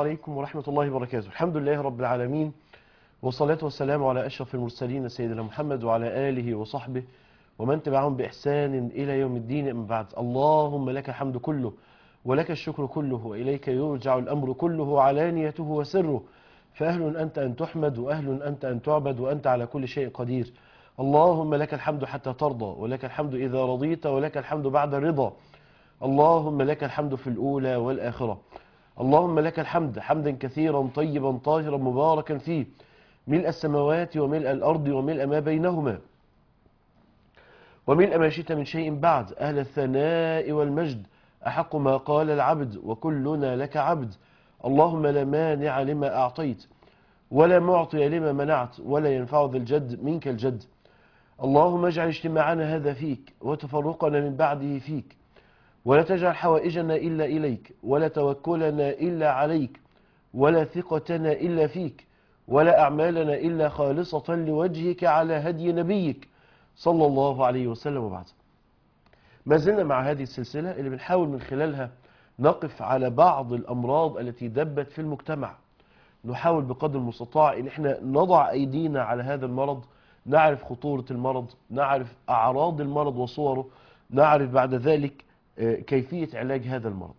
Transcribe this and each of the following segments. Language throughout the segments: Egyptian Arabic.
عليكم ورحمة الله وبركاته الحمد لله رب العالمين والصلاة والسلام على أشرف المرسلين سيدنا محمد وعلى آله وصحبه ومن تبعهم بإحسان إلى يوم الدين أما بعد اللهم لك الحمد كله ولك الشكر كله وإليك يرجع الأمر كله علانيته وسره فأهل أنت أن تحمد وأهل أنت أن تعبد وأنت على كل شيء قدير اللهم لك الحمد حتى ترضى ولك الحمد إذا رضيت ولك الحمد بعد الرضا اللهم لك الحمد في الأولى والآخرة اللهم لك الحمد حمدا كثيرا طيبا طاهرا مباركا فيه ملء السماوات وملء الأرض وملء ما بينهما وملء ما شئت من شيء بعد أهل الثناء والمجد أحق ما قال العبد وكلنا لك عبد اللهم لا مانع لما أعطيت ولا معطي لما منعت ولا ينفع ذا الجد منك الجد اللهم اجعل اجتماعنا هذا فيك وتفرقنا من بعده فيك ولا تجعل حوائجنا إلا إليك ولا توكلنا إلا عليك ولا ثقتنا إلا فيك ولا أعمالنا إلا خالصة لوجهك على هدي نبيك صلى الله عليه وسلم وبعد ما زلنا مع هذه السلسلة اللي بنحاول من خلالها نقف على بعض الأمراض التي دبت في المجتمع نحاول بقدر المستطاع ان احنا نضع ايدينا على هذا المرض نعرف خطورة المرض نعرف اعراض المرض وصوره نعرف بعد ذلك كيفية علاج هذا المرض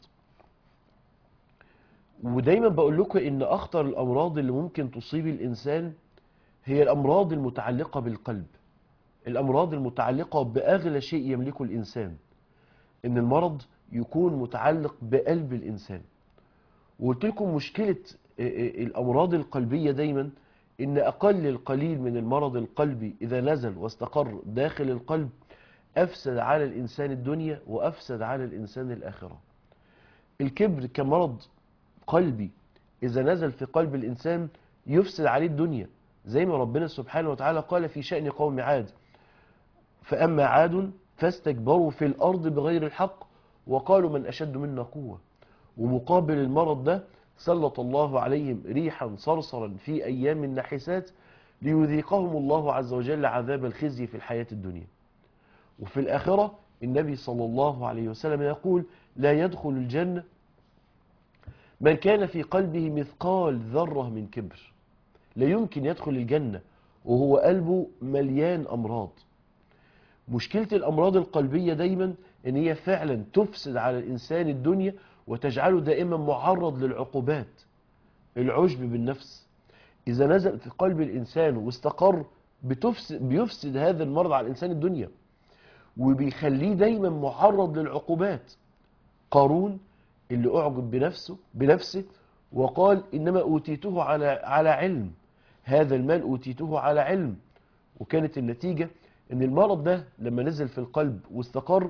ودايما بقول لكم ان اخطر الامراض اللي ممكن تصيب الانسان هي الامراض المتعلقة بالقلب الامراض المتعلقة باغلى شيء يملكه الانسان ان المرض يكون متعلق بقلب الانسان وقلت لكم مشكلة الامراض القلبية دايما ان اقل القليل من المرض القلبي اذا نزل واستقر داخل القلب افسد على الانسان الدنيا وافسد على الانسان الاخرة الكبر كمرض قلبي اذا نزل في قلب الانسان يفسد عليه الدنيا زي ما ربنا سبحانه وتعالى قال في شأن قوم عاد فأما عاد فاستكبروا في الأرض بغير الحق وقالوا من أشد منا قوة ومقابل المرض ده سلط الله عليهم ريحا صرصرا في أيام النحسات ليذيقهم الله عز وجل عذاب الخزي في الحياة الدنيا وفي الآخرة النبي صلى الله عليه وسلم يقول لا يدخل الجنة من كان في قلبه مثقال ذرة من كبر لا يمكن يدخل الجنة وهو قلبه مليان أمراض مشكلة الأمراض القلبية دايما ان هي فعلا تفسد على الإنسان الدنيا وتجعله دائما معرض للعقوبات العجب بالنفس إذا نزل في قلب الإنسان واستقر بتفسد بيفسد هذا المرض على الإنسان الدنيا وبيخليه دايما معرض للعقوبات قارون اللي أعجب بنفسه بنفسه وقال إنما أوتيته على على علم هذا المال أوتيته على علم وكانت النتيجة ان المرض ده لما نزل في القلب واستقر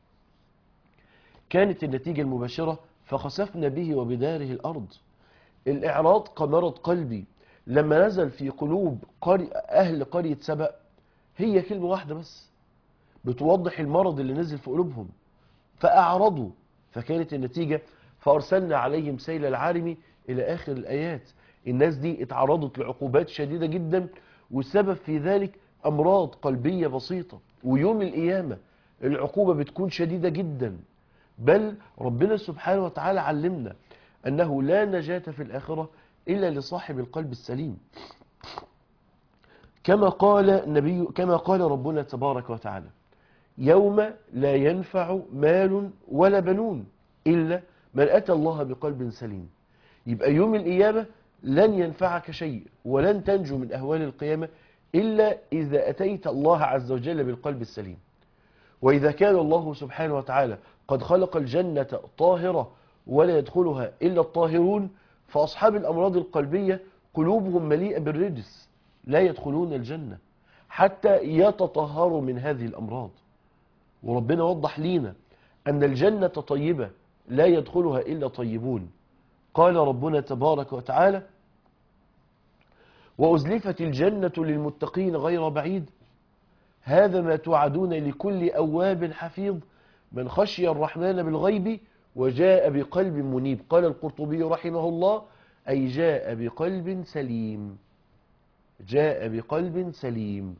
كانت النتيجة المباشرة فخسفنا به وبداره الأرض الإعراض كمرض قلبي لما نزل في قلوب قري أهل قرية سبأ هي كلمة واحدة بس بتوضح المرض اللي نزل في قلوبهم فأعرضوا فكانت النتيجة فأرسلنا عليهم سيل العارم إلى آخر الآيات الناس دي اتعرضت لعقوبات شديدة جدا والسبب في ذلك أمراض قلبية بسيطة ويوم القيامة العقوبة بتكون شديدة جدا بل ربنا سبحانه وتعالى علمنا أنه لا نجاة في الآخرة إلا لصاحب القلب السليم كما قال النبي كما قال ربنا تبارك وتعالى يوم لا ينفع مال ولا بنون إلا من أتى الله بقلب سليم يبقى يوم القيامة لن ينفعك شيء ولن تنجو من أهوال القيامة إلا إذا أتيت الله عز وجل بالقلب السليم وإذا كان الله سبحانه وتعالى قد خلق الجنة طاهرة ولا يدخلها إلا الطاهرون فأصحاب الأمراض القلبية قلوبهم مليئة بالرجس لا يدخلون الجنة حتى يتطهروا من هذه الأمراض وربنا وضح لينا أن الجنة طيبة لا يدخلها إلا طيبون قال ربنا تبارك وتعالى وأزلفت الجنة للمتقين غير بعيد هذا ما توعدون لكل أواب حفيظ من خشي الرحمن بالغيب وجاء بقلب منيب قال القرطبي رحمه الله أي جاء بقلب سليم جاء بقلب سليم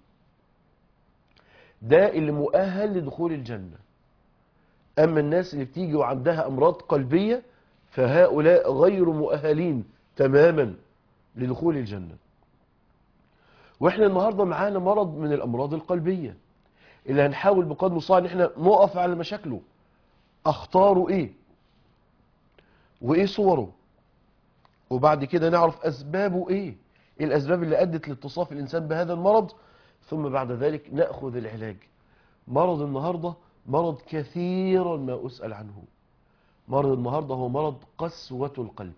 ده اللي مؤهل لدخول الجنة أما الناس اللي بتيجي وعندها أمراض قلبية فهؤلاء غير مؤهلين تماما لدخول الجنة واحنا النهاردة معانا مرض من الأمراض القلبية اللي هنحاول بقدر المستطاع ان احنا نقف على مشاكله اخطاره ايه وايه صوره وبعد كده نعرف اسبابه ايه إيه الاسباب اللي ادت لاتصاف الانسان بهذا المرض ثم بعد ذلك ناخذ العلاج مرض النهارده مرض كثيرا ما اسال عنه مرض النهارده هو مرض قسوه القلب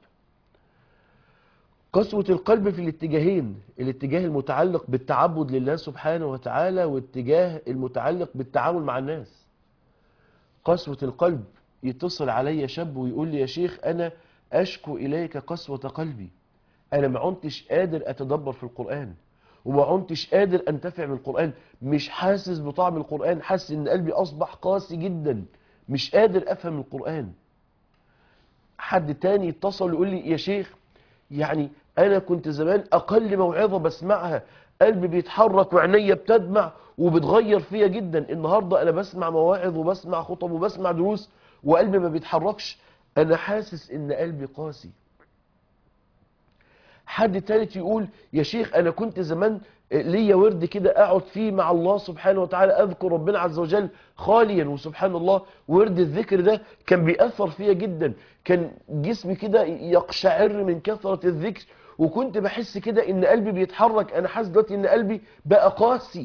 قسوة القلب في الاتجاهين الاتجاه المتعلق بالتعبد لله سبحانه وتعالى والاتجاه المتعلق بالتعامل مع الناس قسوة القلب يتصل علي شاب ويقول لي يا شيخ أنا أشكو إليك قسوة قلبي أنا ما عنتش قادر أتدبر في القرآن وما عنتش قادر أنتفع من القرآن مش حاسس بطعم القرآن حاسس إن قلبي أصبح قاسي جدا مش قادر أفهم القرآن حد تاني يتصل يقول لي يا شيخ يعني انا كنت زمان اقل موعظه بسمعها قلبي بيتحرك وعينيا بتدمع وبتغير فيا جدا النهارده انا بسمع مواعظ وبسمع خطب وبسمع دروس وقلبي ما بيتحركش انا حاسس ان قلبي قاسي حد تالت يقول يا شيخ انا كنت زمان ليا ورد كده اقعد فيه مع الله سبحانه وتعالى اذكر ربنا عز وجل خاليا وسبحان الله ورد الذكر ده كان بيأثر فيا جدا كان جسمي كده يقشعر من كثرة الذكر وكنت بحس كده ان قلبي بيتحرك انا حاسس دلوقتي ان قلبي بقى قاسي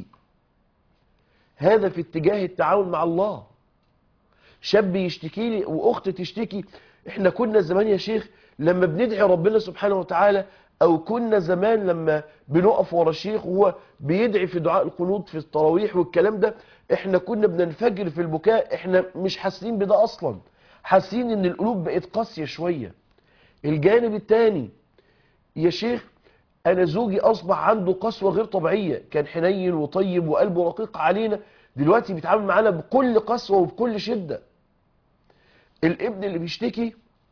هذا في اتجاه التعاون مع الله شاب يشتكي لي واخت تشتكي احنا كنا زمان يا شيخ لما بندعي ربنا سبحانه وتعالى او كنا زمان لما بنقف ورا الشيخ وهو بيدعي في دعاء القنوط في التراويح والكلام ده احنا كنا بننفجر في البكاء احنا مش حاسين بده اصلا حاسين ان القلوب بقت قاسيه شويه الجانب الثاني يا شيخ انا زوجي اصبح عنده قسوه غير طبيعيه كان حنين وطيب وقلبه رقيق علينا دلوقتي بيتعامل معانا بكل قسوه وبكل شده الابن اللي بيشتكي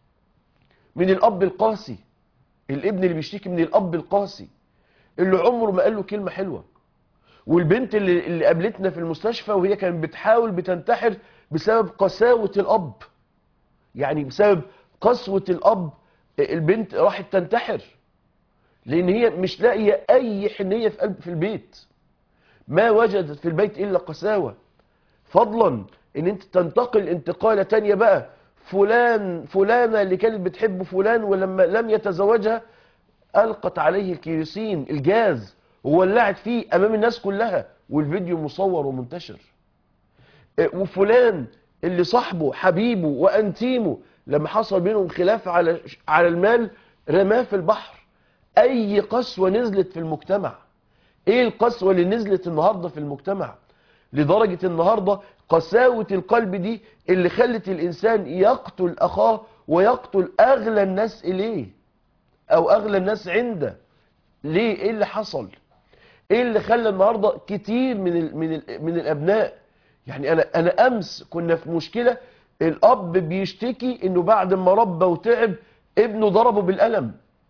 من الاب القاسي الابن اللي بيشتكي من الاب القاسي اللي عمره ما قال له كلمه حلوه والبنت اللي, اللي قابلتنا في المستشفى وهي كانت بتحاول بتنتحر بسبب قساوه الاب يعني بسبب قسوه الاب البنت راحت تنتحر لان هي مش لاقيه اي حنيه في قلب في البيت ما وجدت في البيت الا قساوه فضلا ان انت تنتقل انتقاله تانية بقى فلان فلانه اللي كانت بتحب فلان ولما لم يتزوجها القت عليه الكيروسين الجاز وولعت فيه امام الناس كلها والفيديو مصور ومنتشر وفلان اللي صاحبه حبيبه وانتيمه لما حصل بينهم خلاف على على المال رماه في البحر اي قسوه نزلت في المجتمع ايه القسوه اللي نزلت النهارده في المجتمع لدرجه النهارده قساوه القلب دي اللي خلت الانسان يقتل اخاه ويقتل اغلى الناس اليه او اغلى الناس عنده ليه ايه اللي حصل ايه اللي خلى النهارده كتير من ال من ال من الابناء يعني انا انا امس كنا في مشكله الاب بيشتكي انه بعد ما ربى وتعب ابنه ضربه بالقلم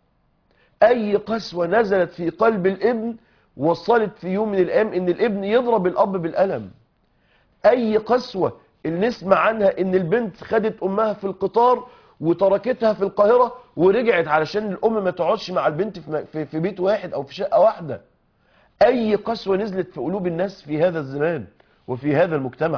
اي قسوه نزلت في قلب الابن وصلت في يوم من الايام ان الابن يضرب الاب بالقلم اي قسوه اللي نسمع عنها ان البنت خدت امها في القطار وتركتها في القاهره ورجعت علشان الام ما تقعدش مع البنت في في بيت واحد او في شقه واحده اي قسوه نزلت في قلوب الناس في هذا الزمان وفي هذا المجتمع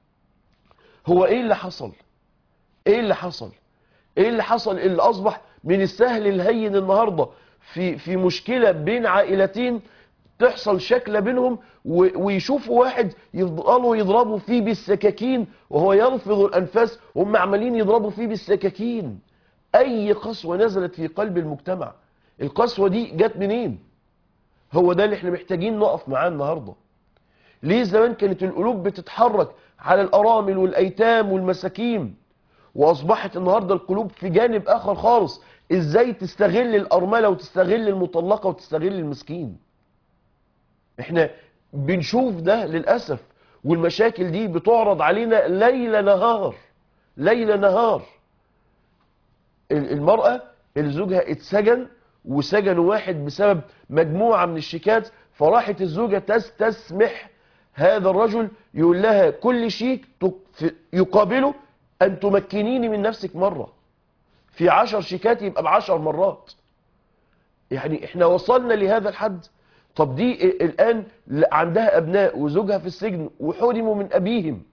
هو ايه اللي حصل ايه اللي حصل ايه اللي حصل اللي اصبح من السهل الهين النهارده في في مشكله بين عائلتين تحصل شكله بينهم ويشوفوا واحد يفضلوا يضربوا فيه بالسكاكين وهو يلفظ الانفاس وهم عمالين يضربوا فيه بالسكاكين اي قسوه نزلت في قلب المجتمع القسوه دي جت منين هو ده اللي احنا محتاجين نقف معاه النهارده ليه زمان كانت القلوب بتتحرك على الارامل والايتام والمساكين واصبحت النهارده القلوب في جانب اخر خالص ازاي تستغل الارمله وتستغل المطلقه وتستغل المسكين احنا بنشوف ده للاسف والمشاكل دي بتعرض علينا ليل نهار ليل نهار المراه اللي زوجها اتسجن وسجن واحد بسبب مجموعه من الشيكات فراحت الزوجه تستسمح هذا الرجل يقول لها كل شيك يقابله أن تمكنيني من نفسك مرة في عشر شيكات يبقى بعشر مرات يعني احنا وصلنا لهذا الحد طب دي الآن عندها أبناء وزوجها في السجن وحرموا من أبيهم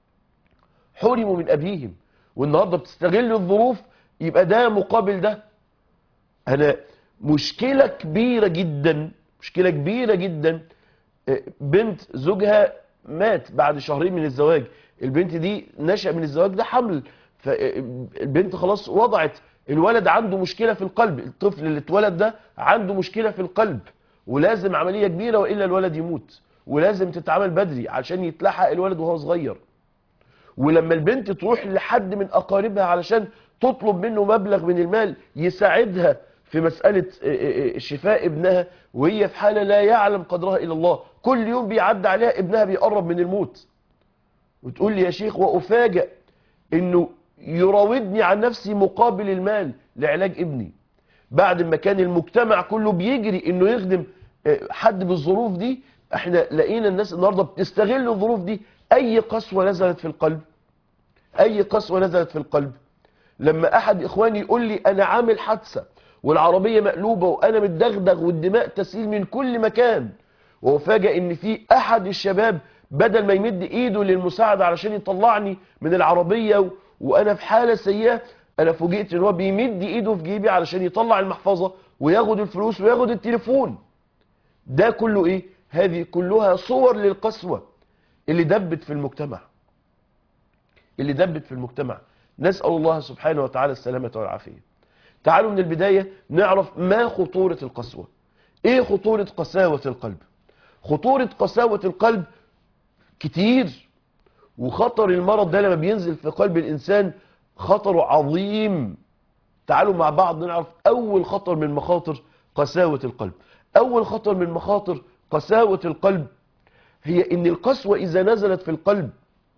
حرموا من أبيهم والنهاردة بتستغل الظروف يبقى ده مقابل ده أنا مشكلة كبيرة جدا مشكلة كبيرة جدا بنت زوجها مات بعد شهرين من الزواج البنت دي نشأ من الزواج ده حمل فالبنت خلاص وضعت الولد عنده مشكلة في القلب الطفل اللي اتولد ده عنده مشكلة في القلب ولازم عملية كبيرة وإلا الولد يموت ولازم تتعمل بدري عشان يتلحق الولد وهو صغير ولما البنت تروح لحد من أقاربها علشان تطلب منه مبلغ من المال يساعدها في مسألة شفاء ابنها وهي في حالة لا يعلم قدرها إلا الله كل يوم بيعدي عليها ابنها بيقرب من الموت وتقول لي يا شيخ وأفاجأ انه يراودني عن نفسي مقابل المال لعلاج ابني بعد ما كان المجتمع كله بيجري انه يخدم حد بالظروف دي احنا لقينا الناس النهاردة بتستغل الظروف دي اي قسوة نزلت في القلب اي قسوة نزلت في القلب لما احد اخواني يقول لي انا عامل حادثة والعربية مقلوبة وانا متدغدغ والدماء تسيل من كل مكان وفاجأ ان في احد الشباب بدل ما يمد ايده للمساعدة علشان يطلعني من العربية و... وانا في حالة سيئة انا فوجئت ان هو بيمد ايده في جيبي علشان يطلع المحفظة وياخد الفلوس وياخد التليفون ده كله ايه هذه كلها صور للقسوة اللي دبت في المجتمع اللي دبت في المجتمع نسأل الله سبحانه وتعالى السلامة والعافية تعالوا من البداية نعرف ما خطورة القسوة ايه خطورة قساوة القلب خطورة قساوة القلب كتير وخطر المرض ده لما بينزل في قلب الإنسان خطره عظيم تعالوا مع بعض نعرف أول خطر من مخاطر قساوة القلب أول خطر من مخاطر قساوة القلب هي إن القسوة إذا نزلت في القلب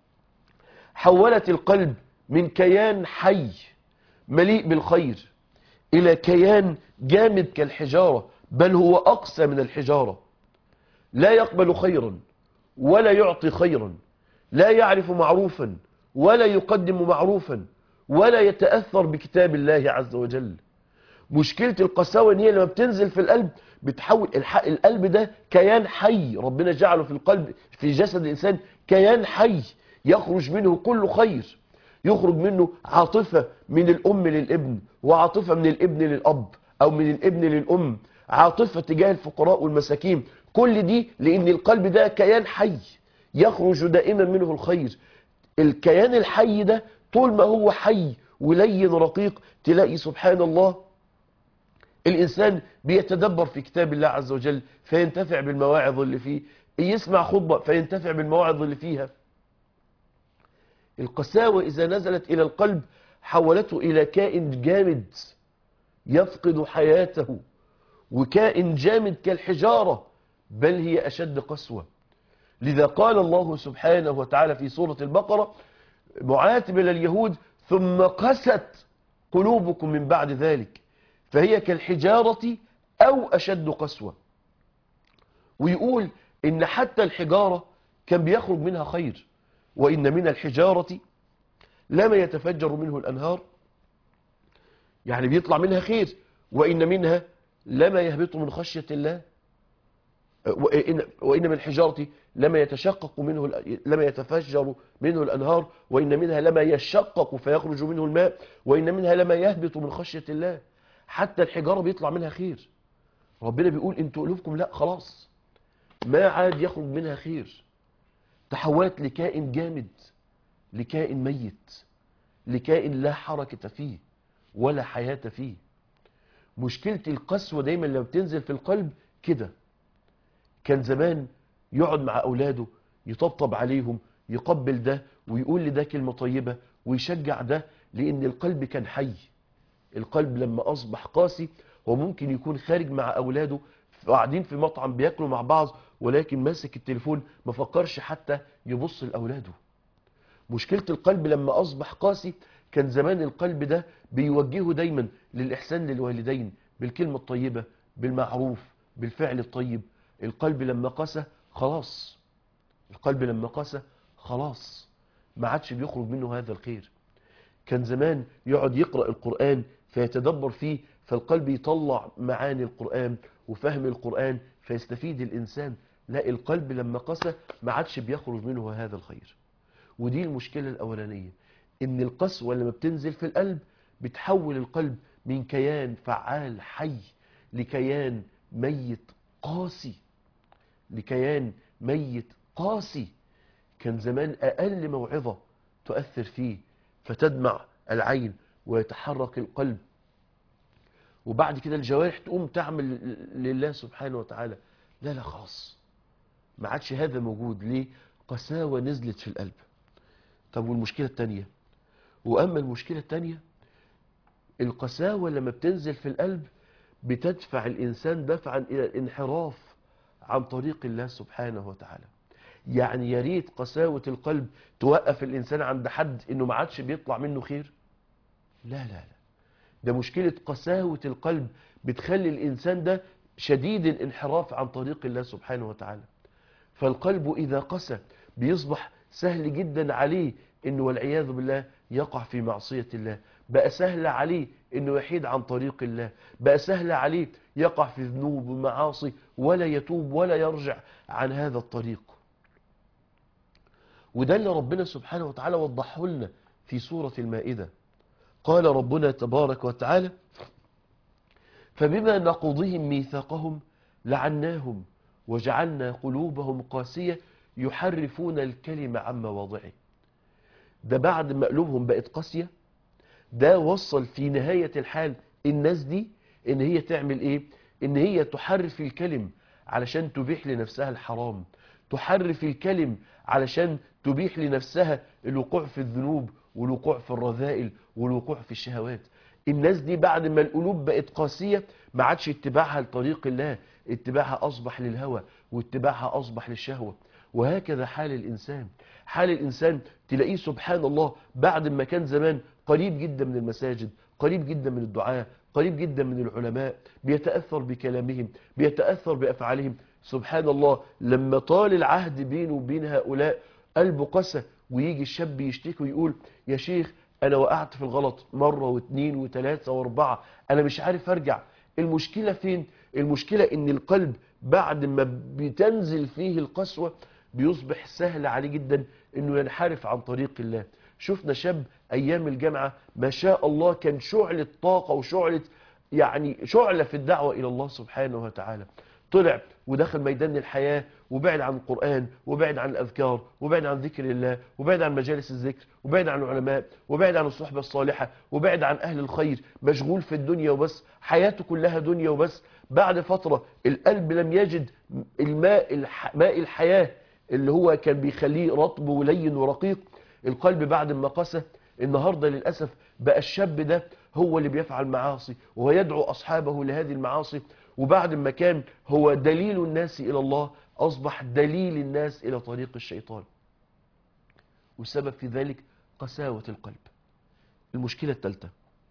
حولت القلب من كيان حي مليء بالخير إلى كيان جامد كالحجارة بل هو أقسى من الحجارة لا يقبل خيرا ولا يعطي خيرا لا يعرف معروفا ولا يقدم معروفا ولا يتأثر بكتاب الله عز وجل مشكلة القساوة ان هي لما بتنزل في القلب بتحول القلب ده كيان حي ربنا جعله في القلب في جسد الإنسان كيان حي يخرج منه كل خير يخرج منه عاطفة من الأم للابن وعاطفة من الابن للأب أو من الابن للأم عاطفة تجاه الفقراء والمساكين كل دي لأن القلب ده كيان حي يخرج دائما منه الخير الكيان الحي ده طول ما هو حي ولين رقيق تلاقي سبحان الله الإنسان بيتدبر في كتاب الله عز وجل فينتفع بالمواعظ اللي فيه يسمع خطبة فينتفع بالمواعظ اللي فيها القساوة إذا نزلت إلى القلب حولته إلى كائن جامد يفقد حياته وكائن جامد كالحجارة بل هي أشد قسوة لذا قال الله سبحانه وتعالى في سورة البقرة معاتبا لليهود ثم قست قلوبكم من بعد ذلك فهي كالحجارة أو أشد قسوة ويقول إن حتى الحجارة كان بيخرج منها خير وإن من الحجارة لما يتفجر منه الأنهار يعني بيطلع منها خير وإن منها لما يهبط من خشية الله وإن, وإن من الحجارة لما يتشقق منه لما يتفجر منه الأنهار وإن منها لما يشقق فيخرج منه الماء وإن منها لما يهبط من خشية الله حتى الحجارة بيطلع منها خير ربنا بيقول انتوا قلوبكم لا خلاص ما عاد يخرج منها خير تحولت لكائن جامد لكائن ميت لكائن لا حركة فيه ولا حياة فيه مشكلة القسوة دايما لما بتنزل في القلب كده كان زمان يقعد مع أولاده يطبطب عليهم يقبل ده ويقول لده كلمة طيبة ويشجع ده لأن القلب كان حي القلب لما أصبح قاسي هو ممكن يكون خارج مع أولاده قاعدين في مطعم بياكلوا مع بعض ولكن ماسك التليفون ما فكرش حتى يبص لأولاده مشكلة القلب لما أصبح قاسي كان زمان القلب ده بيوجهه دايما للإحسان للوالدين بالكلمة الطيبة بالمعروف بالفعل الطيب القلب لما قسى خلاص القلب لما قسى خلاص ما عادش بيخرج منه هذا الخير كان زمان يقعد يقرأ القرآن فيتدبر فيه فالقلب يطلع معاني القرآن وفهم القرآن فيستفيد الإنسان لا القلب لما قسى ما عادش بيخرج منه هذا الخير ودي المشكلة الأولانية إن القسوة لما بتنزل في القلب بتحول القلب من كيان فعال حي لكيان ميت قاسي لكيان ميت قاسي كان زمان أقل موعظة تؤثر فيه فتدمع العين ويتحرك القلب وبعد كده الجوارح تقوم تعمل لله سبحانه وتعالى لا لا خلاص ما عادش هذا موجود ليه قساوة نزلت في القلب طب والمشكلة التانية وأما المشكلة التانية القساوة لما بتنزل في القلب بتدفع الإنسان دفعا إلى الانحراف عن طريق الله سبحانه وتعالى يعني يا ريت قساوة القلب توقف الإنسان عند حد إنه ما عادش بيطلع منه خير لا لا لا ده مشكلة قساوة القلب بتخلي الإنسان ده شديد الانحراف عن طريق الله سبحانه وتعالى فالقلب إذا قسى بيصبح سهل جدا عليه إنه والعياذ بالله يقع في معصية الله بقى سهل عليه إنه يحيد عن طريق الله بقى سهل عليه يقع في ذنوب ومعاصي ولا يتوب ولا يرجع عن هذا الطريق وده اللي ربنا سبحانه وتعالى وضحه لنا في سورة المائدة قال ربنا تبارك وتعالى فبما نقضهم ميثاقهم لعناهم وجعلنا قلوبهم قاسية يحرفون الكلمة عن مواضعه ده بعد ما قلوبهم بقت قاسية ده وصل في نهاية الحال الناس دي ان هي تعمل ايه ان هي تحرف الكلم علشان تبيح لنفسها الحرام تحرف الكلم علشان تبيح لنفسها الوقوع في الذنوب والوقوع في الرذائل والوقوع في الشهوات الناس دي بعد ما القلوب بقت قاسية ما عادش اتباعها لطريق الله اتباعها أصبح للهوى واتباعها أصبح للشهوة وهكذا حال الإنسان حال الإنسان تلاقيه سبحان الله بعد ما كان زمان قريب جدا من المساجد قريب جدا من الدعاء قريب جدا من العلماء بيتأثر بكلامهم بيتأثر بأفعالهم سبحان الله لما طال العهد بينه وبين هؤلاء قلبه قسى ويجي الشاب يشتكي ويقول يا شيخ انا وقعت في الغلط مرة واثنين وثلاثة واربعة انا مش عارف ارجع المشكلة فين المشكلة ان القلب بعد ما بتنزل فيه القسوة بيصبح سهل عليه جدا انه ينحرف عن طريق الله شفنا شاب ايام الجامعة ما شاء الله كان شعلة طاقة وشعلة يعني شعلة في الدعوة الى الله سبحانه وتعالى طلع ودخل ميدان الحياة وبعد عن القرآن وبعد عن الأذكار وبعد عن ذكر الله وبعد عن مجالس الذكر وبعد عن العلماء وبعد عن الصحبة الصالحة وبعد عن أهل الخير مشغول في الدنيا وبس حياته كلها دنيا وبس بعد فترة القلب لم يجد الماء الح... ماء الحياة اللي هو كان بيخليه رطب ولين ورقيق القلب بعد ما قسى النهاردة للأسف بقى الشاب ده هو اللي بيفعل معاصي وهو يدعو أصحابه لهذه المعاصي وبعد ما كان هو دليل الناس إلى الله أصبح دليل الناس إلى طريق الشيطان والسبب في ذلك قساوة القلب المشكلة الثالثة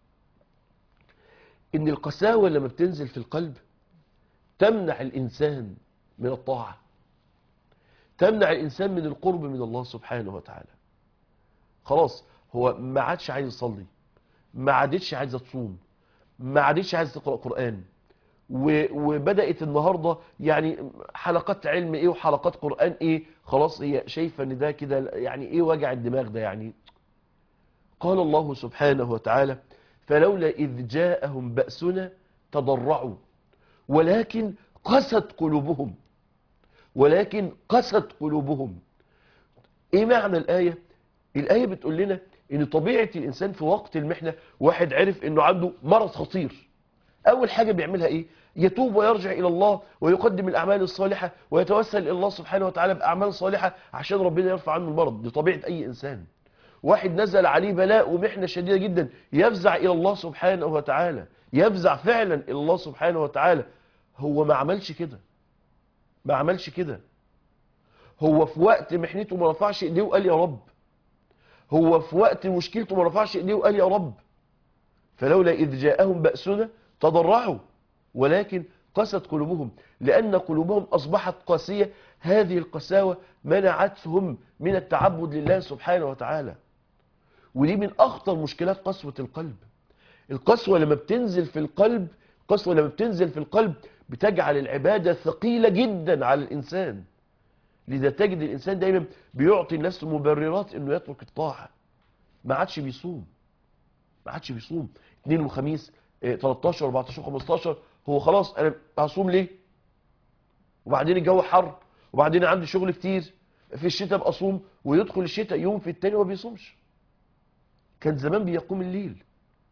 إن القساوة لما بتنزل في القلب تمنع الإنسان من الطاعة تمنع الإنسان من القرب من الله سبحانه وتعالى خلاص هو ما عادش عايز يصلي ما عادتش عايزة تصوم ما عادتش عايز تقرأ قرآن وبدأت النهاردة يعني حلقات علم ايه وحلقات قرآن ايه خلاص هي شايفة ان ده كده يعني ايه وجع الدماغ ده يعني قال الله سبحانه وتعالى فلولا إذ جاءهم بأسنا تضرعوا ولكن قست قلوبهم ولكن قست قلوبهم ايه معنى الآية الآية بتقول لنا ان طبيعة الإنسان في وقت المحنة واحد عرف انه عنده مرض خطير أول حاجة بيعملها إيه؟ يتوب ويرجع إلى الله ويقدم الأعمال الصالحة ويتوسل إلى الله سبحانه وتعالى بأعمال صالحة عشان ربنا يرفع عنه المرض دي طبيعة أي إنسان واحد نزل عليه بلاء ومحنة شديدة جدا يفزع إلى الله سبحانه وتعالى يفزع فعلا إلى الله سبحانه وتعالى هو ما عملش كده ما عملش كده هو في وقت محنته ما رفعش إيديه وقال يا رب هو في وقت مشكلته ما رفعش إيديه وقال يا رب فلولا إذ جاءهم بأسنا تضرعوا ولكن قست قلوبهم لأن قلوبهم أصبحت قاسية هذه القساوة منعتهم من التعبد لله سبحانه وتعالى ودي من اخطر مشكلات قسوة القلب القسوة لما بتنزل في القلب القسوة لما بتنزل في القلب بتجعل العبادة ثقيلة جدا على الانسان لذا تجد الانسان دايما بيعطي لنفسه مبررات انه يترك الطاعة ما عادش بيصوم ما عادش بيصوم اثنين وخميس اه، 13 14 15 هو خلاص انا هصوم ليه وبعدين الجو حر وبعدين عندي شغل كتير في الشتاء ابقى اصوم ويدخل الشتاء يوم في التاني وما بيصومش كان زمان بيقوم الليل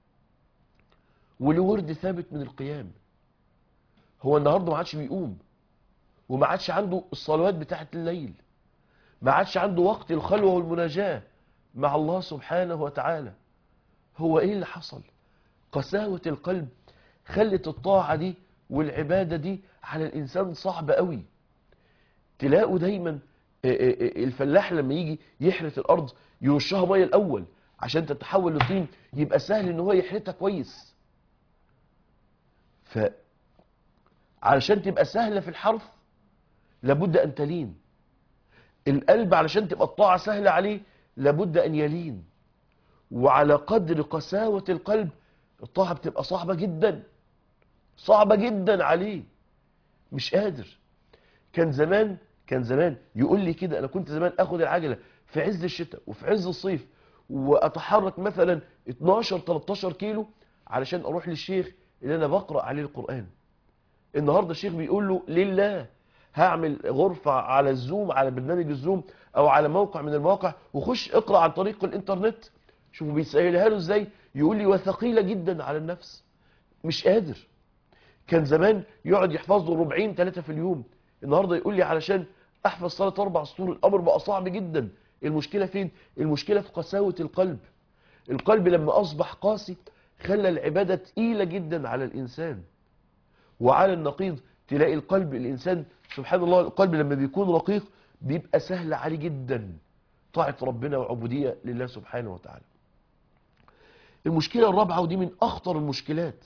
وله ورد ثابت من القيام هو النهارده ما عادش بيقوم وما عادش عنده الصلوات بتاعه الليل ما عادش عنده وقت الخلوه والمناجاه مع الله سبحانه وتعالى هو ايه اللي حصل قساوه القلب خلت الطاعه دي والعباده دي على الانسان صعبه قوي تلاقوا دايما آه، آه، آه، الفلاح لما يجي يحرث الارض يرشها ميه الاول عشان تتحول لطين يبقى سهل ان هو يحرثها كويس ف علشان تبقى سهله في الحرث لابد ان تلين القلب علشان تبقى الطاعه سهله عليه لابد ان يلين وعلى قدر قساوه القلب الطاعه بتبقى صعبه جدا صعبه جدا عليه مش قادر كان زمان كان زمان يقول لي كده انا كنت زمان اخد العجله في عز الشتاء وفي عز الصيف واتحرك مثلا 12 13 كيلو علشان اروح للشيخ اللي انا بقرا عليه القران النهارده الشيخ بيقول له لله هعمل غرفه على الزوم على برنامج الزوم او على موقع من المواقع وخش اقرا عن طريق الانترنت شوفوا بيسهلها له ازاي يقول لي وثقيله جدا على النفس مش قادر كان زمان يقعد يحفظ له ربعين ثلاثة في اليوم النهاردة يقول لي علشان أحفظ صلاة أربع سطور الأمر بقى صعب جدا المشكلة فين؟ المشكلة في قساوة القلب القلب لما أصبح قاسي خلى العبادة تقيلة جدا على الإنسان وعلى النقيض تلاقي القلب الإنسان سبحان الله القلب لما بيكون رقيق بيبقى سهل عليه جدا طاعة ربنا وعبودية لله سبحانه وتعالى المشكلة الرابعة ودي من أخطر المشكلات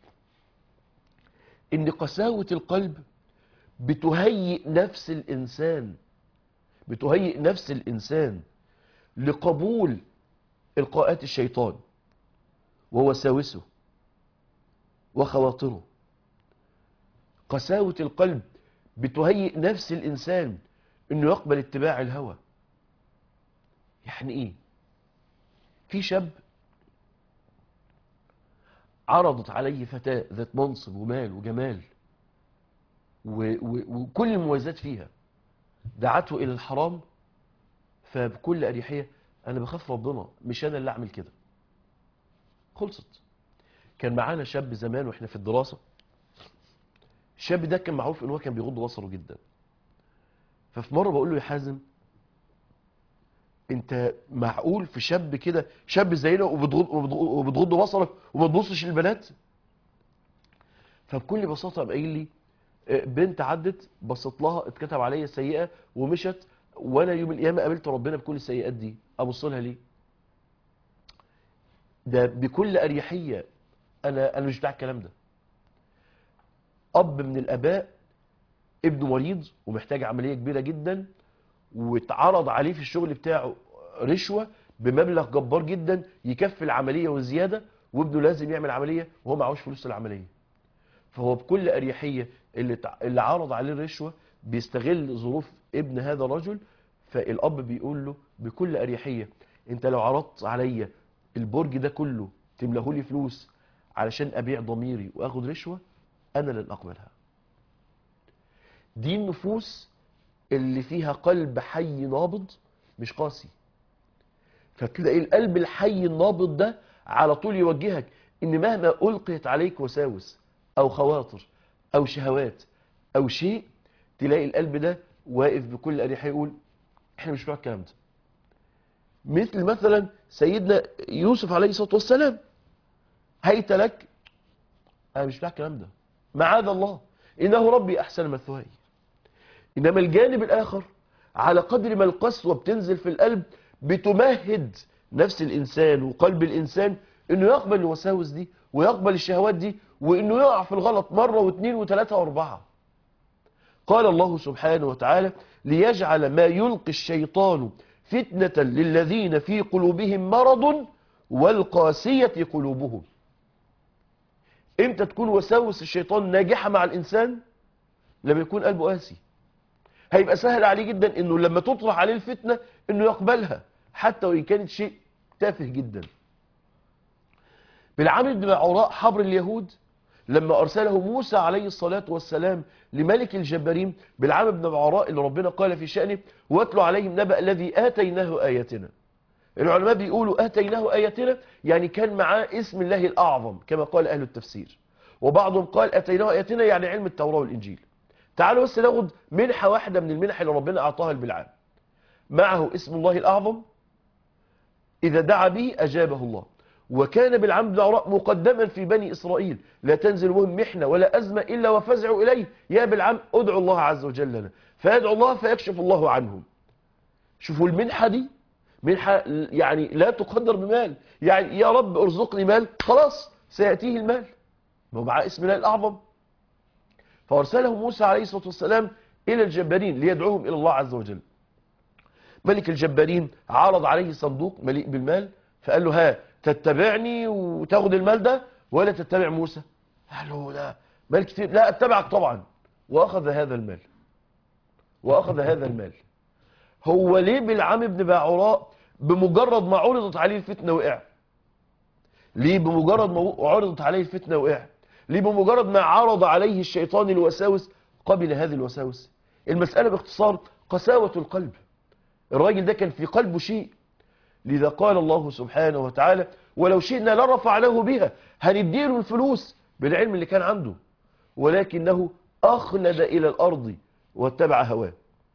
ان قساوة القلب بتهيئ نفس الانسان بتهيئ نفس الانسان لقبول القاءات الشيطان ووساوسه وخواطره قساوة القلب بتهيئ نفس الانسان انه يقبل اتباع الهوى يعني ايه في شاب عرضت عليه فتاة ذات منصب ومال وجمال و و وكل المميزات فيها دعته إلى الحرام فبكل أريحية أنا بخاف ربنا مش أنا اللي أعمل كده خلصت كان معانا شاب زمان وإحنا في الدراسة الشاب ده كان معروف إن هو كان بيغض بصره جدا ففي مرة بقول له يا حازم انت معقول في شاب كده شاب زينا وبتغض, وبتغض, وبتغض بصرك وما تبصش للبنات فبكل بساطه قام قايل لي اه، بنت عدت بصيت لها اتكتب عليا سيئه ومشت وانا يوم القيامه قابلت ربنا بكل السيئات دي ابص لها ليه ده بكل اريحيه انا انا مش بتاع الكلام ده اب من الاباء ابنه مريض ومحتاج عمليه كبيره جدا واتعرض عليه في الشغل بتاعه رشوة بمبلغ جبار جدا يكفي العملية وزيادة وابنه لازم يعمل عملية وهو معهوش فلوس العملية فهو بكل أريحية اللي, تع- اللي عرض عليه الرشوة بيستغل ظروف ابن هذا الرجل فالأب بيقول له بكل أريحية انت لو عرضت عليا البرج ده كله تملهولي فلوس علشان أبيع ضميري وأخد رشوة أنا لن أقبلها دي النفوس اللي فيها قلب حي نابض مش قاسي فتلاقي القلب الحي النابض ده على طول يوجهك ان مهما القيت عليك وساوس او خواطر او شهوات او شيء تلاقي القلب ده واقف بكل اريحيه يقول احنا مش بتوع الكلام ده مثل مثلا سيدنا يوسف عليه الصلاه والسلام هيت لك انا مش بتاع الكلام ده معاذ الله انه ربي احسن مثواي انما الجانب الاخر على قدر ما القسوه بتنزل في القلب بتمهد نفس الانسان وقلب الانسان انه يقبل الوساوس دي ويقبل الشهوات دي وانه يقع في الغلط مره واثنين وثلاثه واربعه قال الله سبحانه وتعالى ليجعل ما يلقي الشيطان فتنة للذين في قلوبهم مرض والقاسية قلوبهم امتى تكون وساوس الشيطان ناجحة مع الإنسان لما يكون قلبه قاسي هيبقى سهل عليه جدا انه لما تطرح عليه الفتنة انه يقبلها حتى وان كانت شيء تافه جدا بالعامل بن عوراء حبر اليهود لما أرسله موسى عليه الصلاة والسلام لملك الجبارين بالعام بن عوراء اللي ربنا قال في شأنه واتلوا عليهم نبأ الذي آتيناه آياتنا العلماء بيقولوا آتيناه آياتنا يعني كان معاه اسم الله الأعظم كما قال أهل التفسير وبعضهم قال آتيناه آياتنا يعني علم التوراة والإنجيل تعالوا بس ناخد منحة واحدة من المنح اللي ربنا أعطاها لبلعام معه اسم الله الأعظم إذا دعا به أجابه الله وكان بالعام بن عوراء مقدما في بني إسرائيل لا تنزل بهم محنة ولا أزمة إلا وفزعوا إليه يا بالعام ادعوا الله عز وجل لنا فيدعو الله فيكشف الله عنهم شوفوا المنحة دي منحة يعني لا تقدر بمال يعني يا رب ارزقني مال خلاص سيأتيه المال ما هو معاه اسم الله الأعظم فأرسله موسى عليه الصلاة والسلام إلى الجبارين ليدعوهم إلى الله عز وجل ملك الجبارين عرض عليه صندوق مليء بالمال فقال له ها تتبعني وتاخد المال ده ولا تتبع موسى قال له لا مال كتير لا اتبعك طبعا واخذ هذا المال واخذ هذا المال هو ليه بالعام بن باعوراء بمجرد ما عرضت عليه الفتنه وقع ليه بمجرد ما عرضت عليه الفتنه وقع ليه بمجرد ما عرض عليه الشيطان الوساوس قبل هذه الوساوس المساله باختصار قساوه القلب الراجل ده كان في قلبه شيء لذا قال الله سبحانه وتعالى ولو شئنا لرفعناه بها هنديله الفلوس بالعلم اللي كان عنده ولكنه أخلد إلى الأرض واتبع هواه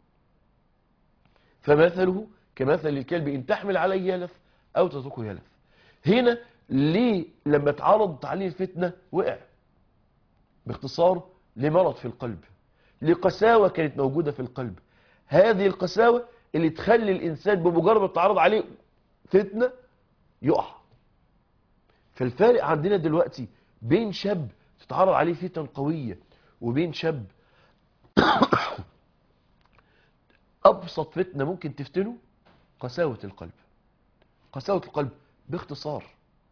فمثله كمثل الكلب إن تحمل عليه يلف أو تتركه يلف هنا ليه لما اتعرضت عليه الفتنة وقع باختصار لمرض في القلب لقساوة كانت موجودة في القلب هذه القساوة اللي تخلي الإنسان بمجرد ما تعرض عليه فتنة يقع فالفارق عندنا دلوقتي بين شاب تتعرض عليه فتن قوية وبين شاب أبسط فتنة ممكن تفتنه قساوة القلب قساوة القلب باختصار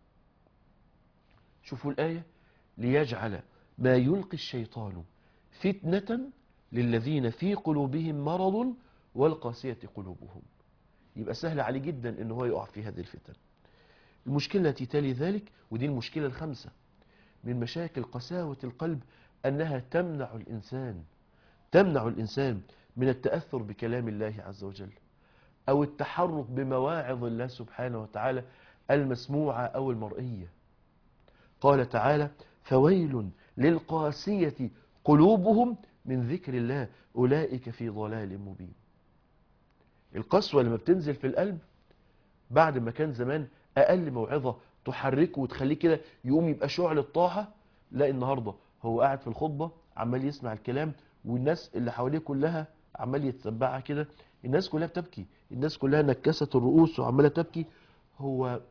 شوفوا الآية ليجعل ما يلقي الشيطان فتنة للذين في قلوبهم مرض والقاسية قلوبهم يبقى سهل عليه جدا ان هو يقع في هذه الفتن المشكلة التي تلي ذلك ودي المشكلة الخامسة من مشاكل قساوة القلب أنها تمنع الإنسان تمنع الإنسان من التأثر بكلام الله عز وجل أو التحرك بمواعظ الله سبحانه وتعالى المسموعة أو المرئية قال تعالى فويل للقاسية قلوبهم من ذكر الله أولئك في ضلال مبين القسوة لما بتنزل في القلب بعد ما كان زمان أقل موعظة تحركه وتخليه كده يقوم يبقى شعل طاعة لا النهاردة هو قاعد في الخطبة عمال يسمع الكلام والناس اللي حواليه كلها عمال يتتبعها كده الناس كلها بتبكي الناس كلها نكست الرؤوس وعمالة تبكي هو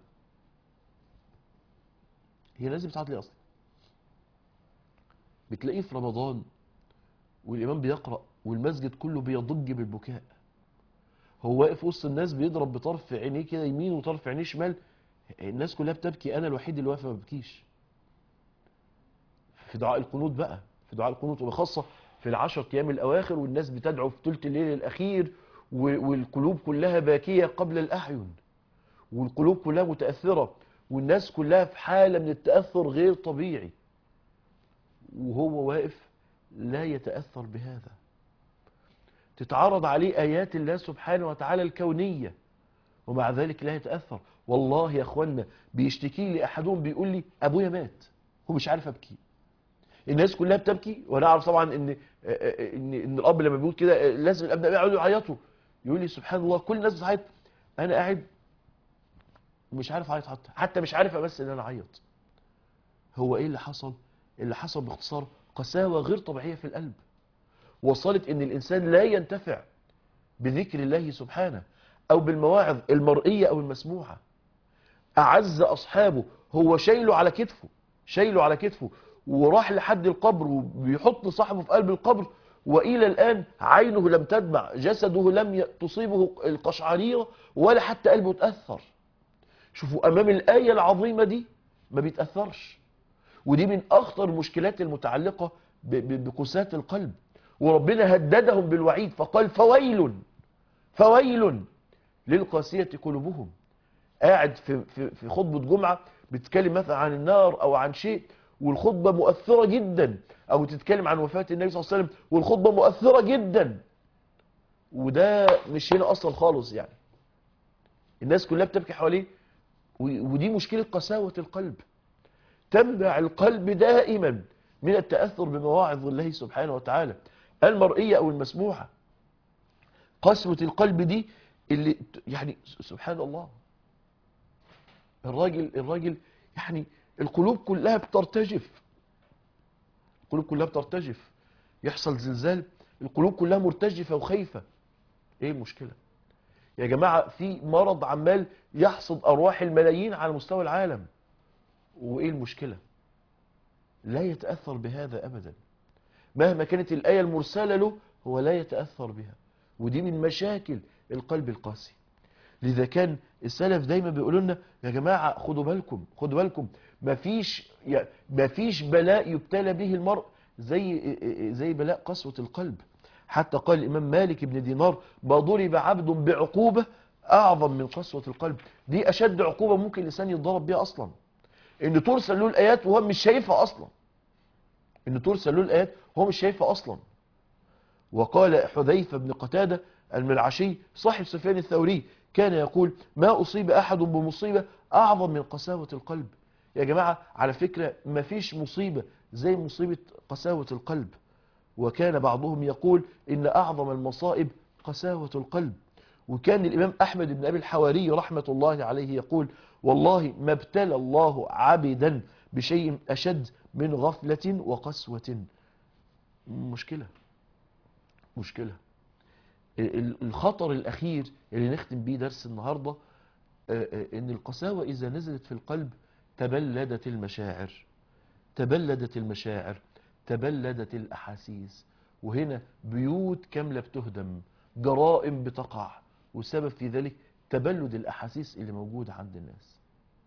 هي الناس بتعيط ليه اصلا بتلاقيه في رمضان والامام بيقرا والمسجد كله بيضج بالبكاء هو واقف وسط الناس بيضرب بطرف عينيه كده يمين وطرف عينيه شمال الناس كلها بتبكي انا الوحيد اللي واقف ما ببكيش في دعاء القنوت بقى في دعاء القنوت وبخاصه في العشر ايام الاواخر والناس بتدعو في ثلث الليل الاخير والقلوب كلها باكيه قبل الاعين والقلوب كلها متاثره والناس كلها في حاله من التاثر غير طبيعي وهو واقف لا يتاثر بهذا تتعرض عليه آيات الله سبحانه وتعالى الكونية ومع ذلك لا يتأثر والله يا أخوانا بيشتكي لي أحدهم بيقول لي أبويا مات هو مش عارف أبكي الناس كلها بتبكي وأنا أعرف طبعا إن, إن, إن الأب لما بيقول كده لازم الأبناء يقعدوا يعيطوا يقول لي سبحان الله كل الناس بتعيط أنا قاعد مش عارف أعيط حتى حتى مش عارف أمثل إن أنا أعيط هو إيه اللي حصل؟ اللي حصل باختصار قساوة غير طبيعية في القلب وصلت ان الانسان لا ينتفع بذكر الله سبحانه او بالمواعظ المرئية او المسموعة اعز اصحابه هو شايله على كتفه شايله على كتفه وراح لحد القبر وبيحط صاحبه في قلب القبر وإلى الآن عينه لم تدمع جسده لم ي- تصيبه القشعريرة ولا حتى قلبه تأثر شوفوا أمام الآية العظيمة دي ما بيتأثرش ودي من أخطر المشكلات المتعلقة ب- ب- بقساة القلب وربنا هددهم بالوعيد فقال فويل فويل للقاسية قلوبهم قاعد في, في, في خطبة جمعة بتتكلم مثلا عن النار أو عن شيء والخطبة مؤثرة جدا أو تتكلم عن وفاة النبي صلى الله عليه وسلم والخطبة مؤثرة جدا وده مش هنا أصلا خالص يعني الناس كلها بتبكي حواليه و- ودي مشكلة قساوة القلب تمنع القلب دائما من التأثر بمواعظ الله سبحانه وتعالى المرئية أو المسموعة قسوة القلب دي اللي يعني سبحان الله الراجل الراجل يعني القلوب كلها بترتجف القلوب كلها بترتجف يحصل زلزال القلوب كلها مرتجفة وخايفة ايه المشكلة يا جماعة في مرض عمال يحصد أرواح الملايين على مستوى العالم وإيه المشكلة لا يتأثر بهذا أبدا مهما كانت الآية المرسلة له هو لا يتأثر بها ودي من مشاكل القلب القاسي لذا كان السلف دايما بيقولوا لنا يا جماعة خدوا بالكم خدوا بالكم مفيش يا- مفيش بلاء يبتلى به المرء زي زي بلاء قسوة القلب حتى قال الإمام مالك بن دينار ما ضرب عبد بعقوبة أعظم من قسوة القلب دي أشد عقوبة ممكن الإنسان يتضرب بيها أصلا إن ترسل له الآيات وهو مش شايفها أصلا إن ترسل له الآيات وهو مش شايفها أصلا وقال حذيفة بن قتادة الملعشي صاحب سفيان الثوري كان يقول ما أصيب أحد بمصيبة أعظم من قساوة القلب يا جماعة على فكرة ما فيش مصيبة زي مصيبة قساوة القلب وكان بعضهم يقول إن أعظم المصائب قساوة القلب وكان الإمام أحمد بن أبي الحواري رحمة الله عليه يقول والله ما ابتلى الله عبدا بشيء أشد من غفلة وقسوة مشكلة مشكلة ال- الخطر الأخير اللي نختم بيه درس النهاردة آه، آه، إن القساوة إذا نزلت في القلب تبلدت المشاعر تبلدت المشاعر تبلدت الأحاسيس وهنا بيوت كاملة بتهدم جرائم بتقع والسبب في ذلك تبلد الأحاسيس اللي موجودة عند الناس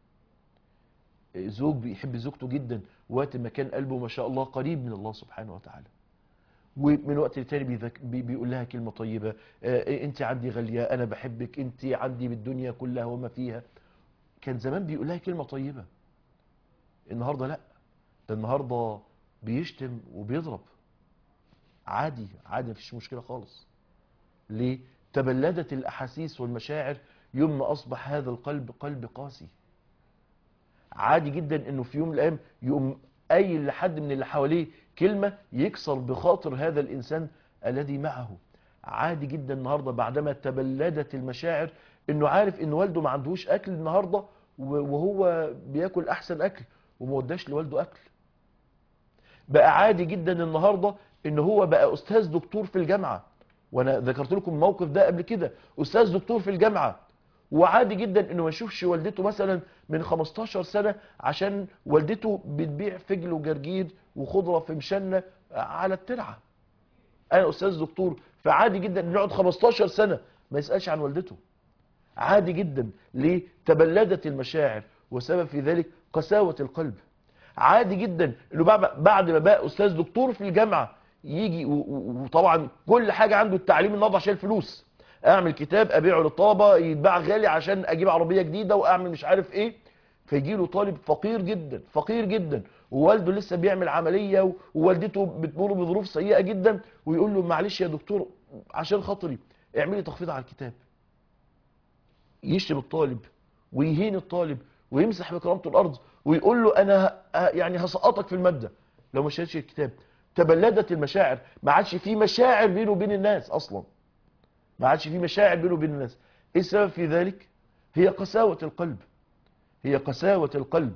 آه، زوج بيحب زوجته جدا وقت ما كان قلبه ما شاء الله قريب من الله سبحانه وتعالى ومن وقت لتاني بيذك- بي- بيقول لها كلمة طيبة آه، انت عندي غالية انا بحبك انت عندي بالدنيا كلها وما فيها كان زمان بيقول لها كلمة طيبة النهاردة لا ده النهاردة بيشتم وبيضرب عادي عادي مفيش مشكلة خالص ليه تبلدت الأحاسيس والمشاعر يوم ما أصبح هذا القلب قلب قاسي عادي جدا انه في يوم من الايام يقوم قايل لحد من اللي حواليه كلمه يكسر بخاطر هذا الانسان الذي معه عادي جدا النهارده بعدما تبلدت المشاعر انه عارف ان والده ما عندهوش اكل النهارده و- وهو بياكل احسن اكل وما وداش لوالده اكل بقى عادي جدا النهارده ان هو بقى استاذ دكتور في الجامعه وانا ذكرت لكم الموقف ده قبل كده استاذ دكتور في الجامعه وعادي جدا انه ما يشوفش والدته مثلا من 15 سنه عشان والدته بتبيع فجل وجرجير وخضره في مشنه على الترعه انا استاذ دكتور فعادي جدا انه يقعد 15 سنه ما يسالش عن والدته عادي جدا ليه تبلدت المشاعر وسبب في ذلك قساوه القلب عادي جدا انه بعد بعد ما بقى استاذ دكتور في الجامعه يجي و- و- وطبعا كل حاجه عنده التعليم النهارده عشان الفلوس اعمل كتاب ابيعه للطلبه يتباع غالي عشان اجيب عربيه جديده واعمل مش عارف ايه فيجي له طالب فقير جدا فقير جدا ووالده لسه بيعمل عمليه و- ووالدته بتمر بظروف سيئه جدا ويقول له معلش يا دكتور عشان خاطري اعملي تخفيض على الكتاب يشتم الطالب ويهين الطالب ويمسح بكرامته الارض ويقول له انا ه- يعني هسقطك في الماده لو ما شالش الكتاب تبلدت المشاعر ما عادش في مشاعر بينه وبين الناس اصلا ما عادش في مشاعر بينه وبين الناس ايه السبب في ذلك هي قساوه القلب هي قساوه القلب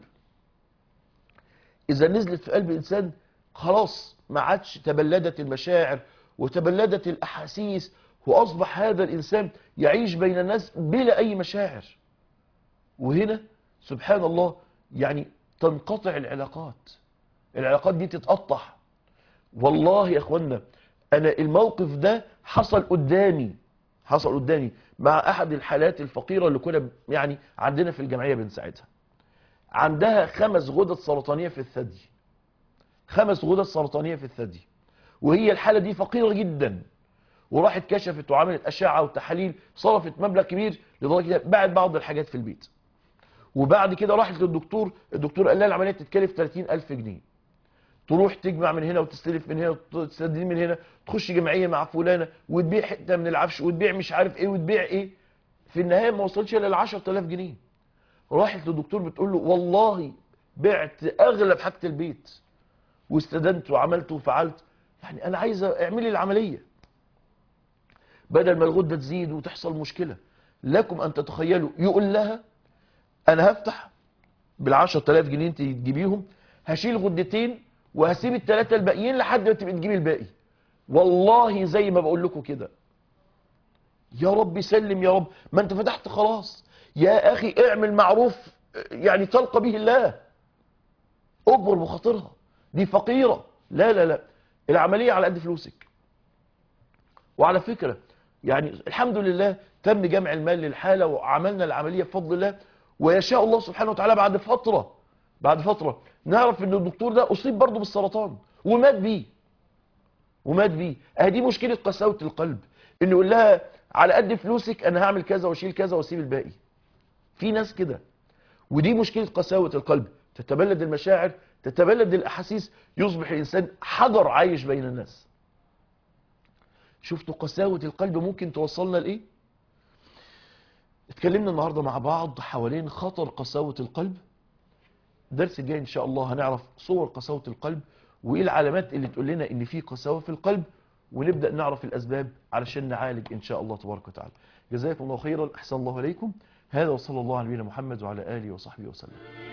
اذا نزلت في قلب الانسان خلاص ما عادش تبلدت المشاعر وتبلدت الاحاسيس واصبح هذا الانسان يعيش بين الناس بلا اي مشاعر وهنا سبحان الله يعني تنقطع العلاقات العلاقات دي تتقطع والله يا اخوانا انا الموقف ده حصل قدامي حصل قدامي مع احد الحالات الفقيرة اللي كنا يعني عندنا في الجمعية بنساعدها عندها خمس غدد سرطانية في الثدي خمس غدد سرطانية في الثدي وهي الحالة دي فقيرة جدا وراحت كشفت وعملت أشعة وتحاليل صرفت مبلغ كبير لدرجة باعت بعض الحاجات في البيت وبعد كده راحت للدكتور الدكتور قال لها العملية تتكلف 30000 جنيه تروح تجمع من هنا وتستلف من هنا وتستدين من هنا تخش جمعية مع فلانة وتبيع حتة من العفش وتبيع مش عارف ايه وتبيع ايه في النهاية ما وصلتش الا ل 10000 جنيه راحت للدكتور بتقول له والله بعت اغلب حاجة البيت واستدنت وعملت وفعلت يعني انا عايزة اعملي العملية بدل ما الغدة تزيد وتحصل مشكلة لكم ان تتخيلوا يقول لها انا هفتح بالعشر تلاف جنيه انت تجيبيهم هشيل غدتين وهسيب التلاتة الباقيين لحد ما تبقى تجيبي الباقي والله زي ما بقول لكم كده يا رب سلم يا رب ما انت فتحت خلاص يا اخي اعمل معروف يعني تلقى به الله اكبر بخاطرها دي فقيرة لا لا لا العملية على قد فلوسك وعلى فكرة يعني الحمد لله تم جمع المال للحالة وعملنا العملية بفضل الله ويشاء الله سبحانه وتعالى بعد فترة بعد فترة نعرف ان الدكتور ده اصيب برضه بالسرطان ومات بيه ومات بيه اه دي مشكلة قساوة القلب انه يقول لها على قد فلوسك انا هعمل كذا واشيل كذا واسيب الباقي في ناس كده ودي مشكلة قساوة القلب تتبلد المشاعر تتبلد الاحاسيس يصبح الانسان حجر عايش بين الناس شفتوا قساوة القلب ممكن توصلنا لايه اتكلمنا النهاردة مع بعض حوالين خطر قساوة القلب الدرس الجاي ان شاء الله هنعرف صور قساوة القلب وايه العلامات اللي تقول لنا ان في قساوة في القلب ونبدأ نعرف الاسباب علشان نعالج ان شاء الله تبارك وتعالى جزاكم الله خيرا احسن الله عليكم هذا وصلى الله على نبينا محمد وعلى اله وصحبه وسلم